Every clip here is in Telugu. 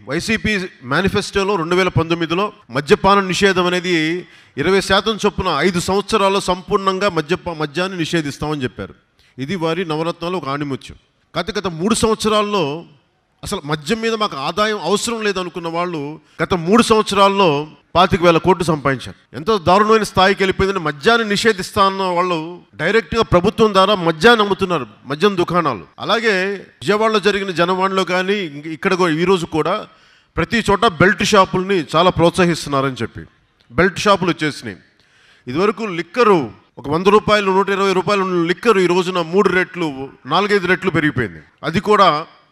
వైసీపీ మేనిఫెస్టోలో రెండు వేల పంతొమ్మిదిలో మద్యపాన నిషేధం అనేది ఇరవై శాతం చొప్పున ఐదు సంవత్సరాల్లో సంపూర్ణంగా మద్యపా మద్యాన్ని నిషేధిస్తామని చెప్పారు ఇది వారి నవరత్నాలు ఒక ఆణిముత్యం గత గత మూడు సంవత్సరాల్లో అసలు మద్యం మీద మాకు ఆదాయం అవసరం లేదనుకున్న వాళ్ళు గత మూడు సంవత్సరాల్లో పాతిక వేల కోట్లు సంపాదించారు ఎంతో దారుణమైన స్థాయికి వెళ్ళిపోయిందని మద్యాన్ని నిషేధిస్తా అన్న వాళ్ళు డైరెక్ట్గా ప్రభుత్వం ద్వారా మద్యాన్ని అమ్ముతున్నారు మద్యం దుకాణాలు అలాగే విజయవాడలో జరిగిన జనవాణిలో కానీ ఇంక- ఇక్కడ కూడా ఈ రోజు కూడా ప్రతి చోట బెల్ట్ షాపుల్ని చాలా ప్రోత్సహిస్తున్నారని చెప్పి బెల్ట్ షాపులు వచ్చేసినాయి ఇదివరకు లిక్కరు ఒక వంద రూపాయలు నూట ఇరవై రూపాయలు ఉన్న లిక్కరు ఈ రోజున మూడు రెట్లు నాలుగైదు రెట్లు పెరిగిపోయింది అది కూడా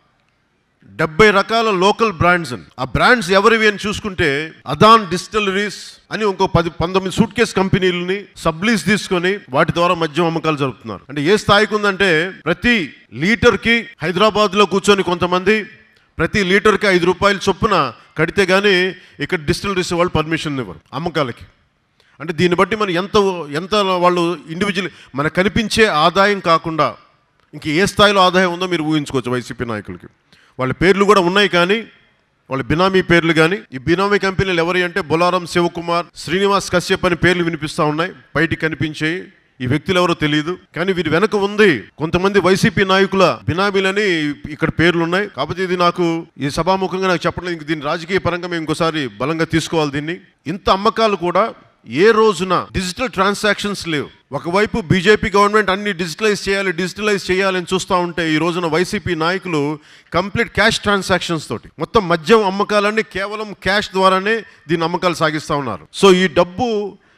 డెబ్బై రకాల లోకల్ బ్రాండ్స్ అని ఆ బ్రాండ్స్ ఎవరివి అని చూసుకుంటే అదాన్ డిస్టిలరీస్ అని ఇంకో పది పంతొమ్మిది సూట్ కేస్ కంపెనీలని సబ్లీస్ తీసుకొని వాటి ద్వారా మద్యం అమ్మకాలు జరుపుతున్నారు అంటే ఏ స్థాయికి ఉందంటే ప్రతి లీటర్కి హైదరాబాద్లో కూర్చొని కొంతమంది ప్రతి లీటర్కి ఐదు రూపాయలు చొప్పున కడితే గానీ ఇక్కడ డిస్టిలరీస్ వాళ్ళు పర్మిషన్ ఇవ్వరు అమ్మకాలకి అంటే దీన్ని బట్టి మనం ఎంత ఎంత వాళ్ళు ఇండివిజువల్ మనకు కనిపించే ఆదాయం కాకుండా ఇంక ఏ స్థాయిలో ఆదాయం ఉందో మీరు ఊహించుకోవచ్చు వైసీపీ నాయకులకి వాళ్ళ పేర్లు కూడా ఉన్నాయి కానీ వాళ్ళ బినామీ పేర్లు కానీ ఈ బినామీ కంపెనీలు ఎవరి అంటే బొలారం శివకుమార్ శ్రీనివాస్ కశ్యప్ అని పేర్లు వినిపిస్తూ ఉన్నాయి బయటికి కనిపించేవి ఈ వ్యక్తులు ఎవరో తెలియదు కానీ వీరి వెనక ఉంది కొంతమంది వైసీపీ నాయకుల బినామీలని ఇక్కడ పేర్లు ఉన్నాయి కాబట్టి ఇది నాకు ఈ సభాముఖంగా నాకు చెప్పడం ఇంక దీన్ని రాజకీయ పరంగా మేము ఇంకోసారి బలంగా తీసుకోవాలి దీన్ని ఇంత అమ్మకాలు కూడా ఏ రోజున డిజిటల్ ట్రాన్సాక్షన్స్ లేవు ఒకవైపు బీజేపీ గవర్నమెంట్ అన్ని డిజిటలైజ్ చేయాలి డిజిటలైజ్ చేయాలని చూస్తూ ఉంటే ఈ రోజున వైసీపీ నాయకులు కంప్లీట్ క్యాష్ ట్రాన్సాక్షన్స్ తోటి మొత్తం మద్యం అమ్మకాలన్నీ కేవలం క్యాష్ ద్వారానే దీని అమ్మకాలు సాగిస్తూ ఉన్నారు సో ఈ డబ్బు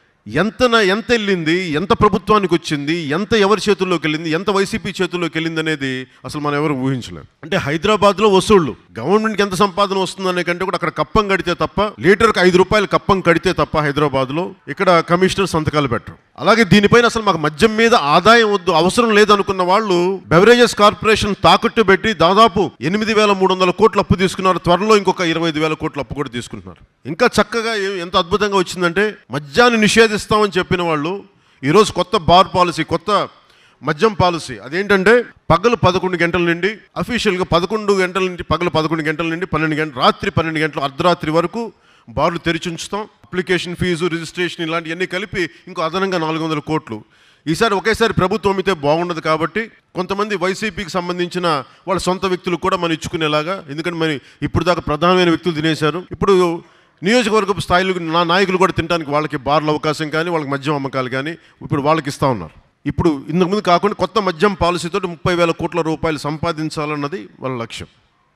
ఎంత ఎంత వెళ్ళింది ఎంత ప్రభుత్వానికి వచ్చింది ఎంత ఎవరి చేతుల్లోకి వెళ్ళింది ఎంత వైసీపీ చేతుల్లోకి వెళ్ళింది అనేది అసలు మనం ఎవరు ఊహించలేం అంటే హైదరాబాద్లో వసూళ్లు గవర్నమెంట్కి ఎంత సంపాదన వస్తుందనే కంటే కూడా అక్కడ కప్పం కడితే తప్ప లీటర్కి ఐదు రూపాయలు కప్పం కడితే తప్ప హైదరాబాద్లో ఇక్కడ కమిషనర్ సంతకాలు పెట్టరు అలాగే దీనిపైన అసలు మాకు మద్యం మీద ఆదాయం వద్దు అవసరం లేదనుకున్న వాళ్ళు బెవరేజెస్ కార్పొరేషన్ తాకట్టు పెట్టి దాదాపు ఎనిమిది వేల మూడు వందల కోట్లు అప్పు తీసుకున్నారు త్వరలో ఇంకొక ఇరవై ఐదు వేల కోట్ల అప్పు కూడా తీసుకుంటున్నారు ఇంకా చక్కగా ఏ- ఎంత అద్భుతంగా వచ్చిందంటే మద్యాన్ని నిషేధిస్తామని చెప్పిన వాళ్ళు ఈరోజు కొత్త బార్ పాలసీ కొత్త మద్యం పాలసీ అదేంటంటే పగలు పదకొండు గంటల నుండి అఫీషియల్గా పదకొండు గంటల నుండి పగలు పదకొండు గంటల నుండి పన్నెండు గంటల రాత్రి పన్నెండు గంటల అర్ధరాత్రి వరకు బార్లు తెరిచి ఉంచుతాం అప్లికేషన్ ఫీజు రిజిస్ట్రేషన్ ఇలాంటివన్నీ కలిపి ఇంకో అదనంగా నాలుగు వందల కోట్లు ఈసారి ఒకేసారి ప్రభుత్వం అయితే బాగుండదు కాబట్టి కొంతమంది వైసీపీకి సంబంధించిన వాళ్ళ సొంత వ్యక్తులు కూడా మనం ఇచ్చుకునేలాగా ఎందుకంటే మరి ఇప్పుడు దాకా ప్రధానమైన వ్యక్తులు తినేశారు ఇప్పుడు నియోజకవర్గపు స్థాయిలో నా నాయకులు కూడా తినడానికి వాళ్ళకి బార్ల అవకాశం కానీ వాళ్ళకి మద్యం అమ్మకాలు కానీ ఇప్పుడు వాళ్ళకి ఇస్తా ఉన్నారు ఇప్పుడు ఇంతకుముందు కాకుండా కొత్త మద్యం పాలసీతో ముప్పై వేల కోట్ల రూపాయలు సంపాదించాలన్నది వాళ్ళ లక్ష్యం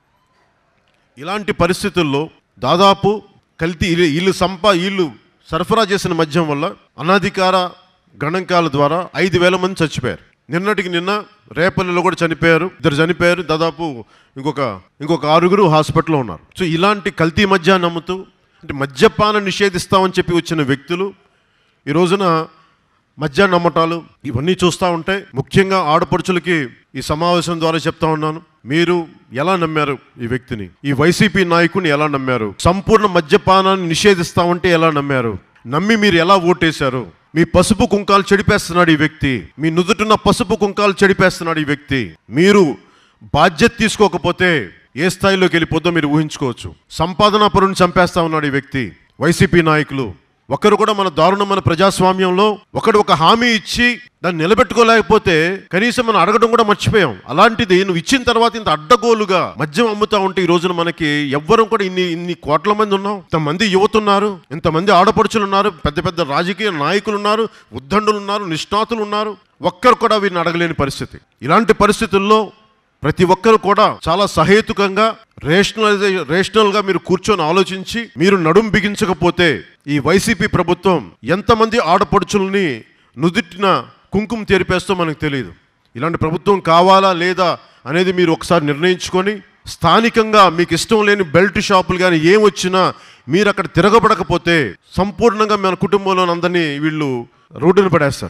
ఇలాంటి పరిస్థితుల్లో దాదాపు కల్తీ వీళ్ళు- వీళ్ళు సంపా వీళ్ళు సరఫరా చేసిన మద్యం వల్ల అనధికార గణాంకాల ద్వారా ఐదు వేల మంది చచ్చిపోయారు నిన్నటికి నిన్న రేపల్లిలో కూడా చనిపోయారు ఇద్దరు చనిపోయారు దాదాపు ఇంకొక ఇంకొక ఆరుగురు హాస్పిటల్లో ఉన్నారు సో ఇలాంటి కల్తీ మద్యాన్ని నమ్ముతూ అంటే మద్యపానం నిషేధిస్తామని చెప్పి వచ్చిన వ్యక్తులు ఈ రోజున మద్యాన్ని నమ్మటాలు ఇవన్నీ చూస్తూ ఉంటే ముఖ్యంగా ఆడపడుచులకి ఈ సమావేశం ద్వారా చెప్తా ఉన్నాను మీరు ఎలా నమ్మారు ఈ వ్యక్తిని ఈ వైసీపీ నాయకుని ఎలా నమ్మారు సంపూర్ణ మద్యపానాన్ని నిషేధిస్తామంటే ఎలా నమ్మారు నమ్మి మీరు ఎలా ఓటేశారు మీ పసుపు కుంకాలు చెడిపేస్తున్నాడు ఈ వ్యక్తి మీ నుదుటిన పసుపు కుంకాలు చెడిపేస్తున్నాడు ఈ వ్యక్తి మీరు బాధ్యత తీసుకోకపోతే ఏ స్థాయిలోకి వెళ్ళిపోద్దో మీరు ఊహించుకోవచ్చు సంపాదనా పరుని చంపేస్తా ఉన్నాడు ఈ వ్యక్తి వైసీపీ నాయకులు ఒకరు కూడా మన దారుణమైన ప్రజాస్వామ్యంలో ఒకడు ఒక హామీ ఇచ్చి దాన్ని నిలబెట్టుకోలేకపోతే కనీసం మనం అడగడం కూడా మర్చిపోయాం అలాంటిది నువ్వు ఇచ్చిన తర్వాత ఇంత అడ్డగోలుగా మద్యం అమ్ముతా ఉంటే ఈ రోజున మనకి ఎవ్వరం కూడా ఇన్ని ఇన్ని కోట్ల మంది ఉన్నాం ఇంతమంది యువత ఉన్నారు ఇంతమంది ఆడపడుచులు ఉన్నారు పెద్ద పెద్ద రాజకీయ నాయకులు ఉన్నారు ఉద్దండులు ఉన్నారు నిష్ణాతులు ఉన్నారు ఒక్కరు కూడా వీరిని అడగలేని పరిస్థితి ఇలాంటి పరిస్థితుల్లో ప్రతి ఒక్కరు కూడా చాలా సహేతుకంగా రేషనలైజే రేషనల్గా మీరు కూర్చొని ఆలోచించి మీరు నడుం బిగించకపోతే ఈ వైసీపీ ప్రభుత్వం ఎంతమంది ఆడపడుచుల్ని నుదిటిన కుంకుమ తెరిపేస్తో మనకు తెలియదు ఇలాంటి ప్రభుత్వం కావాలా లేదా అనేది మీరు ఒకసారి నిర్ణయించుకొని స్థానికంగా మీకు ఇష్టం లేని బెల్ట్ షాపులు కానీ ఏం వచ్చినా మీరు అక్కడ తిరగబడకపోతే సంపూర్ణంగా మన కుటుంబంలో అందరినీ వీళ్ళు రోడ్డున పడేస్తారు